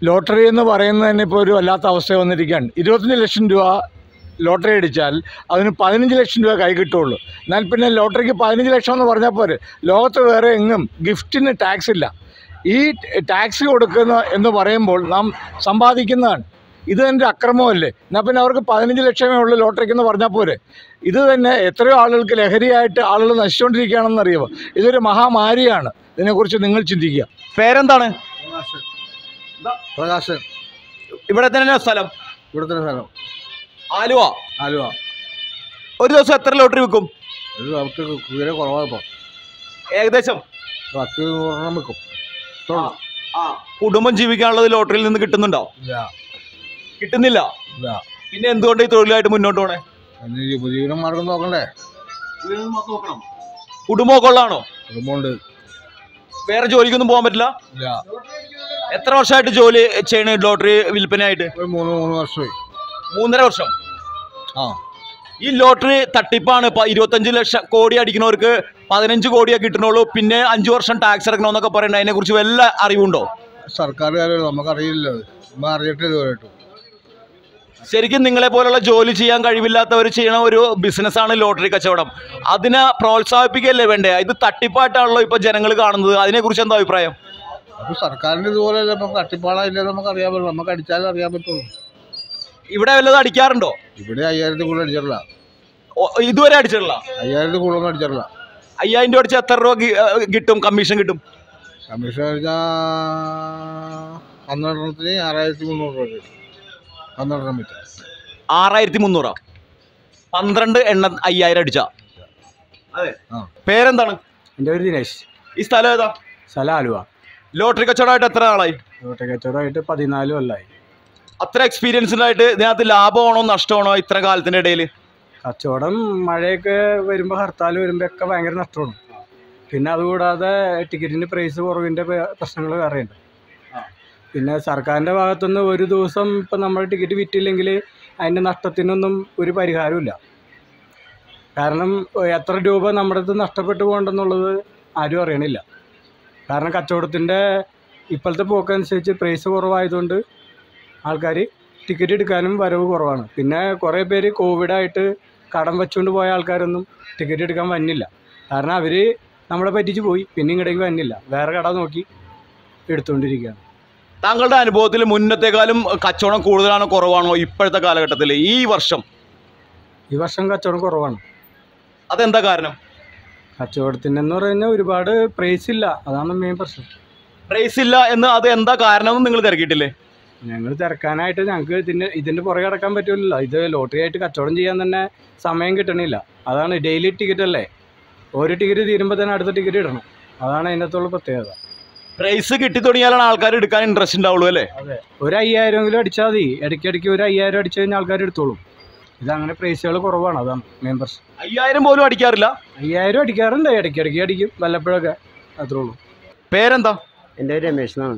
Lottery എന്ന് പറയുന്നത് തന്നെ ഇപ്പോൾ ഒരു വല്ലാത്ത അവസ്ഥ വന്നിരിക്കുകയാണ് ഇരുപത്തഞ്ച് ലക്ഷം രൂപ ലോട്ടറി അടിച്ചാൽ അതിന് പതിനഞ്ച് ലക്ഷം രൂപ കൈ കിട്ടുള്ളൂ എന്നാൽ പിന്നെ ലോട്ടറിക്ക് പതിനഞ്ച് ലക്ഷം എന്ന് പറഞ്ഞാൽ പോരെ ലോകത്ത് വേറെ എങ്ങും ഗിഫ്റ്റിന് ടാക്സ് ഇല്ല ഈ ടാക്സ് കൊടുക്കുന്ന എന്ന് പറയുമ്പോൾ നാം സമ്പാദിക്കുന്നതാണ് ഇത് തന്നെ അക്രമമല്ലേ എന്നാൽ പിന്നെ അവർക്ക് പതിനഞ്ച് ലക്ഷമേ ഉള്ളൂ ലോട്ടറിക്ക് എന്ന് പറഞ്ഞാൽ പോരെ ഇത് തന്നെ എത്രയോ ആളുകൾക്ക് ലഹരിയായിട്ട് ആളുകൾ നശിച്ചുകൊണ്ടിരിക്കുകയാണെന്ന് അറിയുമോ ഇതൊരു മഹാമാരിയാണ് ഇതിനെക്കുറിച്ച് നിങ്ങൾ ചിന്തിക്കുക പേരെന്താണ് പ്രകാശൻ ഇവിടെ തന്നെ സ്ഥലം ഇവിടെ തന്നെ സ്ഥലം ആലുവ ആലുവ ഒരു ദിവസം എത്ര ലോട്ടറി വിൽക്കും ഇത് നമുക്ക് കുതിര കുറവാണ് ഇപ്പോൾ ഏകദേശം പത്ത് നൂറെണ്ണം വെക്കും കുടുംബം ജീവിക്കാനുള്ളത് ലോട്ടറിയിൽ നിന്ന് കിട്ടുന്നുണ്ടോ ഇല്ല കിട്ടുന്നില്ല ഇല്ല പിന്നെ എന്തുകൊണ്ട് ഈ തൊഴിലായിട്ട് മുന്നോട്ട് പോണേ അതിന് ഈ ഉപജീവന മാർഗം നോക്കണ്ടേ കുടുംബമൊക്കെ ഉള്ളതാണോ കുടുംബമുണ്ട് വേറെ ജോലിക്കൊന്നും പോകാൻ പറ്റില്ല ഇല്ല എത്ര വർഷമായിട്ട് ജോലി ചെയ്യണ ലോട്ടറി വിൽപ്പനയായിട്ട് ഒരു മൂന്ന് മൂന്ന് വർഷമായി മൂന്നര വർഷം ആ ഈ ലോട്ടറി തട്ടിപ്പാണ് ഇപ്പൊ ഇരുപത്തഞ്ച് ലക്ഷം കോടി അടിക്കുന്നവർക്ക് പതിനഞ്ച് കോടിയെ കിട്ടണുള്ളൂ പിന്നെ അഞ്ചു വർഷം ടാക്സ് അടക്കണമെന്നൊക്കെ പറയുന്നത് അതിനെ കുറിച്ച് വല്ല അറിവുണ്ടോ സർക്കാർ കാര്യമല്ല നമുക്കറിയില്ല അത് നമ്മൾ അറിഞ്ഞിട്ട് ഇതുവരെയായിട്ടും ശരിക്കും നിങ്ങളെ പോലുള്ള ജോലി ചെയ്യാൻ കഴിവില്ലാത്തവർ ചെയ്യണ ഒരു ബിസിനസ്സാണ് ലോട്ടറി കച്ചവടം അതിനെ പ്രോത്സാഹിപ്പിക്കുകയല്ലേ വേണ്ടേ ഇത് തട്ടിപ്പായിട്ടാണല്ലോ ഇപ്പൊ ജനങ്ങൾ കാണുന്നത് അതിനെക്കുറിച്ച് എന്താ അഭിപ്രായം അപ്പോൾ സർക്കാരിൻ്റെ ഇതുപോലെയല്ല ഇപ്പം തട്ടിപ്പാടായില്ല നമുക്ക് അറിയാൻ പറ്റും നമുക്ക് അടിച്ചാലേ അറിയാൻ പറ്റുള്ളൂ ഇവിടെ വല്ലതും അടിക്കാറുണ്ടോ ഇവിടെ അയ്യായിരത്തി കൂടുതൽ അടിച്ചിട്ടില്ല ഓ, ഇതുവരെ അടിച്ചിട്ടില്ല അയ്യായിരത്തി കൂടുതലൊന്നും അടിച്ചിട്ടില്ല അയ്യായിരം രൂപ അടിച്ച് എത്ര രൂപ കി- ഏഹ് കിട്ടും കമ്മീഷൻ കിട്ടും കമ്മീഷൻ അടിച്ചാൽ പന്ത്രണ്ടെണ്ണത്തിന് ആറായിരത്തി മുന്നൂറ് രൂപ കിട്ടും പന്ത്രണ്ടെണ്ണം വിറ്റാൽ ആറായിരത്തി മുന്നൂറാ പന്ത്രണ്ട് എണ്ണ അയ്യായിരം അടിച്ച അതെ ആ. പേരെന്താണ് എൻ്റെ പേര് ദിനേശ് ഈ സ്ഥലം ഏതാ സ്ഥലം ആലുവ ലോട്ടറി കച്ചവടമായിട്ട് എത്ര നാളായി ലോട്ടറി കച്ചവടമായിട്ട് പതിനാല് കൊല്ലമായി അത്ര എക്സ്പീരിയൻസ്ഡ് ആയിട്ട് ഇതിനകത്ത് ലാഭമാണോ നഷ്ടമാണോ ഇത്ര കാലത്തിന്റെ ഇടയിൽ കച്ചവടം മഴയൊക്കെ വരുമ്പോൾ ഹർത്താൽ വരുമ്പോൾ ഒക്കെ ഭയങ്കര നഷ്ടമാണ് പിന്നെ അതുകൂടാതെ ടിക്കറ്റിന് പ്രൈസ് കുറവിൻ്റെ പ്രശ്നങ്ങൾ വേറെയുണ്ട് പിന്നെ സർക്കാരിൻ്റെ ഭാഗത്തുനിന്ന് ഒരു ദിവസം ഇപ്പം നമ്മൾ ടിക്കറ്റ് വിറ്റില്ലെങ്കിൽ അതിൻ്റെ നഷ്ടത്തിനൊന്നും ഒരു പരിഹാരമില്ല കാരണം ഏഹ്, എത്ര രൂപ നമ്മുടെ അടുത്ത് നഷ്ടപ്പെട്ടു പോകണ്ടെന്നുള്ളത് ആരും അറിയണില്ല കാരണം കച്ചവടത്തിൻ്റെ ഇപ്പോഴത്തെ പോക്കനുസരിച്ച് പ്രൈസ് കുറവായതുകൊണ്ട് ആൾക്കാർ ടിക്കറ്റ് എടുക്കാനും വരവ് കുറവാണ് പിന്നെ കുറേ പേര് കോവിഡായിട്ട് കടം വെച്ചുകൊണ്ട് പോയ ആൾക്കാരൊന്നും ടിക്കറ്റ് എടുക്കാൻ വന്നില്ല കാരണം അവർ നമ്മളെ പറ്റിച്ച് പോയി പിന്നെ ഇങ്ങോട്ടേക്ക് വന്നില്ല വേറെ കട നോക്കി എടുത്തുകൊണ്ടിരിക്കുകയാണ് താങ്കളുടെ അനുഭവത്തിൽ മുന്നത്തെക്കാളും കച്ചവടം കൂടുതലാണോ കുറവാണോ ഇപ്പോഴത്തെ കാലഘട്ടത്തിൽ ഈ വർഷം ഈ വർഷം കച്ചവടം കുറവാണ് അതെന്താ കാരണം കച്ചവടത്തിൻ്റെ എന്ന് പറഞ്ഞാൽ ഒരുപാട് പ്രൈസ് ഇല്ല അതാണ് മെയിൻ പ്രശ്നം പ്രൈസ് ഇല്ല എന്ന് അത് എന്താ കാരണം എന്ന് നിങ്ങൾ തിരക്കിയിട്ടില്ലേ ഞങ്ങൾ തിരക്കാനായിട്ട് ഞങ്ങൾക്ക് ഇതിൻ്റെ ഇതിൻ്റെ പുറകെ അടക്കാൻ പറ്റില്ലല്ലോ ഇത് ലോട്ടറി ആയിട്ട് കച്ചവടം ചെയ്യാൻ തന്നെ സമയം കിട്ടണില്ല അതാണ് ഡെയിലി ടിക്കറ്റ് അല്ലേ ഒരു ടിക്കറ്റ് തീരുമ്പോൾ തന്നെ അടുത്ത ടിക്കറ്റ് ഇടണം അതാണ് അതിനകത്തുള്ള പ്രത്യേകത പ്രൈസ് കിട്ടി തുടങ്ങിയാലാണ് ആൾക്കാർ എടുക്കാൻ ഇൻട്രസ്റ്റ് ഉണ്ടാവുള്ളൂ അല്ലേ ഒരു അയ്യായിരമെങ്കിലും അടിച്ചാൽ മതി ഇടയ്ക്കിടയ്ക്ക് ഒരു അയ്യായിരം അടിച്ചു കഴിഞ്ഞാൽ ആൾക്കാർ എടുത്തോളും ഇതങ്ങനെ പ്രൈസുകൾ കുറവാണ് അതാണ് മെയിൻ പ്രശ്നം അയ്യായിരം പോലും അടിക്കാറില്ല അയ്യായിരം അടിക്കാറുണ്ട് ഇടയ്ക്കിടയ്ക്ക് അടിക്കും വല്ലപ്പോഴൊക്കെ അത്രേ ഉള്ളൂ പേരെന്താ എൻ്റെ പേര് രമേഷ് എന്നാണ്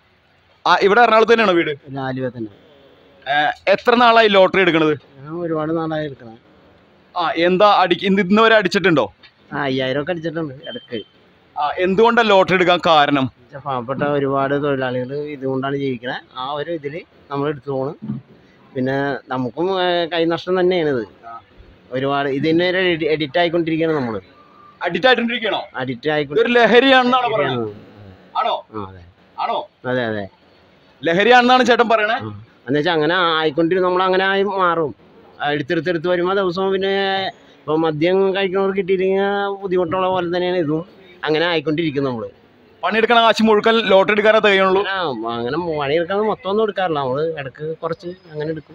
ആ, ഇവിടെ എറണാകുളത്ത് തന്നെയാണോ വീട് ഞാൻ ആലുവ തന്നെ ഏഹ്, എത്ര നാളായി ലോട്ടറി എടുക്കണത് ഞാൻ ഒരുപാട് നാളായി എടുക്കണം ആ എന്താ അടി ഇന്ന് ഇന്ന് വരെ അടിച്ചിട്ടുണ്ടോ ആ അയ്യായിരം ഒക്കെ അടിച്ചിട്ടുണ്ട് ഇടയ്ക്ക് ആ എന്തുകൊണ്ടാണ് ലോട്ടറി എടുക്കാൻ കാരണം എന്നുവെച്ചാ പാവപ്പെട്ട ഒരുപാട് തൊഴിലാളികൾ ഇതുകൊണ്ടാണ് ജീവിക്കണത് ആ ഒരു ഇതിൽ നമ്മൾ എടുത്തു പോണ് പിന്നെ നമുക്കും ഏഹ്, കൈനഷ്ടം തന്നെയാണ് ഇത് ഒരുപാട് ഇതിന് ഒരു എഡിറ്റ് ആയിക്കൊണ്ടിരിക്കുകയാണ് നമ്മൾ അഡിക്റ്റ് ആയിട്ടിരിക്കണോ അഡിക്റ്റ് ആയിക്കൊണ്ട് ഇതൊരു ലഹരിയാണെന്നാണ് പറയുന്നത് ആണോ ആ, അതെ ആണോ അതെ അതെ ലഹരിയാണെന്നാണ് ചേട്ടൻ പറയണേ എന്നുവെച്ചാൽ അങ്ങനെ ആയിക്കൊണ്ടിരുന്ന നമ്മൾ അങ്ങനെ ആയി മാറും ആ, എടുത്തെടുത്തെടുത്ത് വരുമ്പോൾ ദിവസവും പിന്നെ ഇപ്പോൾ മദ്യം കഴിക്കുന്നവർക്ക് കിട്ടിയില്ലെങ്കിൽ ബുദ്ധിമുട്ടുള്ള പോലെ തന്നെയാണ് ഇതും അങ്ങനെ ആയിക്കൊണ്ടിരിക്കും നമ്മൾ പണിയെടുക്കണ കാശ് മുഴുക്കൻ ലോട്ടറി എടുക്കാനേ തികയുള്ളൂ അങ്ങനെ അങ്ങനെ പണിയെടുക്കാൻ മൊത്തം ഒന്നും എടുക്കാറില്ല നമ്മൾ ഇടക്ക് കുറച്ച് അങ്ങനെ എടുക്കും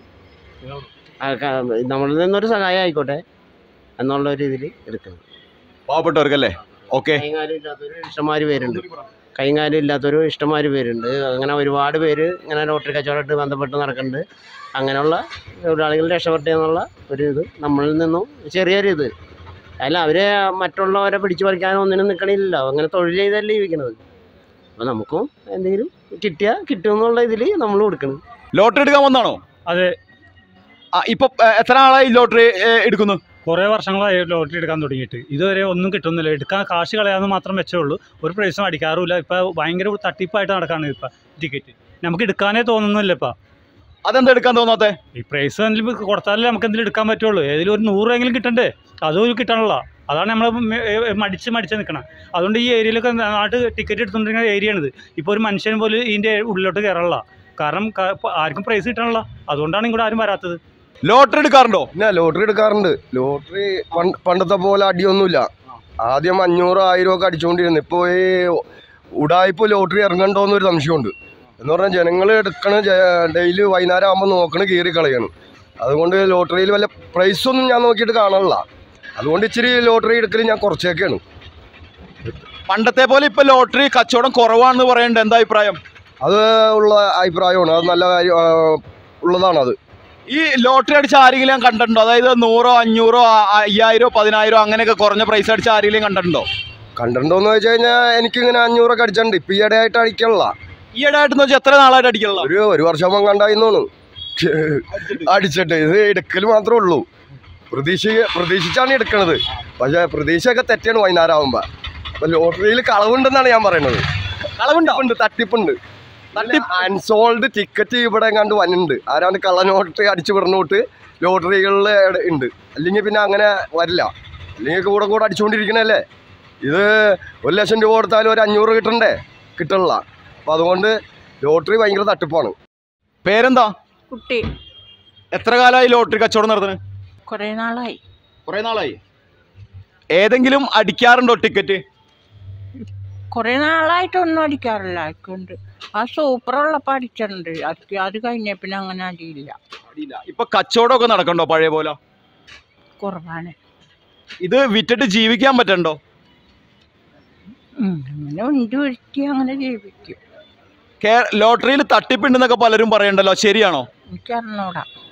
ആ, ക- നമ്മളിൽ നിന്നൊരു സഹായം ആയിക്കോട്ടെ എന്നുള്ള ഒരു ഇതിൽ എടുക്കണം പാവപ്പെട്ടവർക്കല്ലേ ഓക്കെ കൈകാലം ഇല്ലാത്തൊരു ഇഷ്ടംമാര് പേരുണ്ട് കൈകാലം ഇല്ലാത്തൊരു ഇഷ്ടംമാര് പേരുണ്ട് അങ്ങനെ ഒരുപാട് പേര് ഇങ്ങനെ ലോട്ടറി കച്ചവടമായിട്ട് ബന്ധപ്പെട്ട് നടക്കുന്നുണ്ട് അങ്ങനെയുള്ള തൊഴിലാളികൾ രക്ഷപ്പെട്ടെ എന്നുള്ള ഒരു ഇത് നമ്മളിൽ നിന്നും ചെറിയൊരു ഇത് അല്ല അവരെ മറ്റുള്ളവരെ പിടിച്ചു പറിക്കാനോ ഒന്നിനും നിൽക്കണില്ലല്ലോ അങ്ങനെ തൊഴിൽ ചെയ്തല്ലേ ജീവിക്കണത് അപ്പോൾ നമുക്കും എന്തെങ്കിലും കിട്ടിയാൽ കിട്ടുമെന്നുള്ള ഇതിൽ നമ്മൾ കൊടുക്കണം ലോട്ടറി എടുക്കാൻ വന്നാണോ അതെ. ആ ഇപ്പൊ ഏ, എത്ര ആളായി ലോട്ടറി ഏ, എടുക്കുന്നു കുറേ വർഷങ്ങളായി ലോട്ടറി എടുക്കാൻ തുടങ്ങിയിട്ട് ഇതുവരെ ഒന്നും കിട്ടുന്നില്ല എടുക്കാൻ കാശ് കളയാന്ന് മാത്രം വെച്ചേ ഉള്ളൂ ഒരു പ്രൈസും അടിക്കാറുമില്ല ഇപ്പം ഭയങ്കര തട്ടിപ്പായിട്ട് നടക്കാണ് ഇപ്പം ടിക്കറ്റ് നമുക്ക് എടുക്കാനേ തോന്നുന്നില്ല ഇപ്പം അതെന്താ എടുക്കാൻ തോന്നാത്തെ ഈ പ്രൈസ് എന്തെങ്കിലും കൊടുത്താലേ നമുക്ക് എന്തെങ്കിലും എടുക്കാൻ പറ്റുള്ളൂ ഏതെങ്കിലും ഒരു നൂറെങ്കിലും കിട്ടണ്ടേ അതും കിട്ടണല്ലോ അതാണ് നമ്മൾ മടിച്ച് മടിച്ച് നിൽക്കണം അതുകൊണ്ട് ഈ ഏരിയയിലൊക്കെ നാട്ട് ടിക്കറ്റ് എടുത്തുകൊണ്ടിരിക്കുന്ന ഏരിയ ആണിത് ഇപ്പോൾ ഒരു മനുഷ്യൻ പോലും ഇതിൻ്റെ ഉള്ളിലോട്ട് കയറണില്ല കാരണം ക- ഇപ്പൊ ആർക്കും പ്രൈസ് കിട്ടണല്ലോ അതുകൊണ്ടാണ് ഇങ്ങോട്ട് ആരും വരാത്തത് ലോട്ടറി എടുക്കാറുണ്ടോ പിന്നെ ലോട്ടറി എടുക്കാറുണ്ട് ലോട്ടറി പണ്ട് പണ്ടത്തെ പോലെ അടിയൊന്നുമില്ല ആദ്യം അഞ്ഞൂറ് ആയിരം ഒക്കെ അടിച്ചുകൊണ്ടിരുന്നു ഇപ്പോൾ ഈ ഉടായ്പ ലോട്ടറി ഇറങ്ങണ്ടോന്നൊരു സംശയമുണ്ട് എന്ന് പറഞ്ഞാൽ ജനങ്ങൾ എടുക്കണ ഡെയിലി വൈകുന്നേരം ആകുമ്പോൾ നോക്കണ കീറി കളയണം അതുകൊണ്ട് ലോട്ടറിയിൽ വല്ല പ്രൈസൊന്നും ഞാൻ നോക്കിയിട്ട് കാണാനില്ല അതുകൊണ്ട് ഇച്ചിരി ലോട്ടറി എടുക്കൽ ഞാൻ കുറച്ചേക്കാണ് പണ്ടത്തെ പോലെ ഇപ്പൊ ലോട്ടറി കച്ചവടം കുറവാണെന്ന് പറയണ്ട എന്താ അഭിപ്രായം അത് ഉള്ള അഭിപ്രായമാണ് അത് നല്ല കാര്യം ആ, ഉള്ളതാണത് ഈ ലോട്ടറി അടിച്ച ആരെങ്കിലും ഞാൻ കണ്ടിട്ടുണ്ടോ അതായത് നൂറോ അഞ്ഞൂറോ ആ- അയ്യായിരോ പതിനായിരോ അങ്ങനെയൊക്കെ കുറഞ്ഞ പ്രൈസ് അടിച്ച ആരെങ്കിലും കണ്ടിട്ടുണ്ടോ കണ്ടിട്ടുണ്ടോന്ന് വെച്ച് കഴിഞ്ഞാൽ എനിക്കിങ്ങനെ അഞ്ഞൂറൊക്കെ അടിച്ചിട്ടുണ്ട് ഇപ്പം ഈയിടെ ആയിട്ട് അടിക്കണില്ല ഈയിടെ ആയിട്ട് വെച്ചാൽ എത്ര നാളായിട്ട് അടിക്കണല്ലോ ഒരു ഒരു വർഷം കണ്ടായിന്നോണ് അടിച്ചിട്ട് ഇത് എടുക്കൽ മാത്രമേ ഉള്ളൂ പ്രതീക്ഷ പ്രതീക്ഷിച്ചാണ് എടുക്കണത് പക്ഷേ പ്രതീക്ഷയൊക്കെ തെറ്റാണ് വൈകുന്നേരം ആകുമ്പോൾ അപ്പൊ ലോട്ടറിയിൽ കളവുണ്ടെന്നാണ് ഞാൻ പറയുന്നത് കളവുണ്ടോ ഉണ്ട് തട്ടിപ്പുണ്ട് അൺസോൾഡ് ടിക്കറ്റ് ഇവിടെ കണ്ട് വന്നിട്ടുണ്ട് ആരാണ് കള്ള ലോട്ടറി അടിച്ചു വിടണോട്ട് ലോട്ടറികളിൽ ഉണ്ട് അല്ലെങ്കിൽ പിന്നെ അങ്ങനെ വരില്ല അല്ലെങ്കിൽ കൂടെ കൂടെ അടിച്ചുകൊണ്ടിരിക്കണല്ലേ ഇത് ഒരു ലക്ഷം രൂപ കൊടുത്താലും ഒരു അഞ്ഞൂറ് കിട്ടണ്ടേ കിട്ടണില്ല അപ്പം അതുകൊണ്ട് ലോട്ടറി ഭയങ്കര തട്ടിപ്പാണ് പേരെന്താ കുട്ടി എത്ര കാലമായി ലോട്ടറി കച്ചവടം നടത്തുന്നത് കുറേ നാളായി കുറെ നാളായി ഏതെങ്കിലും അടിക്കാറുണ്ടോ ടിക്കറ്റ് കുറേ നാളായിട്ടൊന്നും അടിക്കാറില്ല അയക്കുണ്ട് ആ സൂപ്പറുള്ളപ്പോൾ അടിച്ചിട്ടുണ്ട് അത് അത് കഴിഞ്ഞ പിന്നെ അങ്ങനെ അടിയില്ല ഇപ്പൊ കച്ചവടമൊക്കെ നടക്കണ്ടോ പഴയ പോലെ കുറവാണ് ഇത് വിറ്റിട്ട് ജീവിക്കാൻ പറ്റണ്ടോ ഉം, അങ്ങനെ ഉണ്ട് ഒരുത്തി അങ്ങനെ ജീവിക്കും കേ ലോട്ടറിയിൽ തട്ടിപ്പുണ്ടെന്നൊക്കെ പലരും പറയണ്ടല്ലോ ശരിയാണോ എനിക്കറിഞ്ഞൂടാ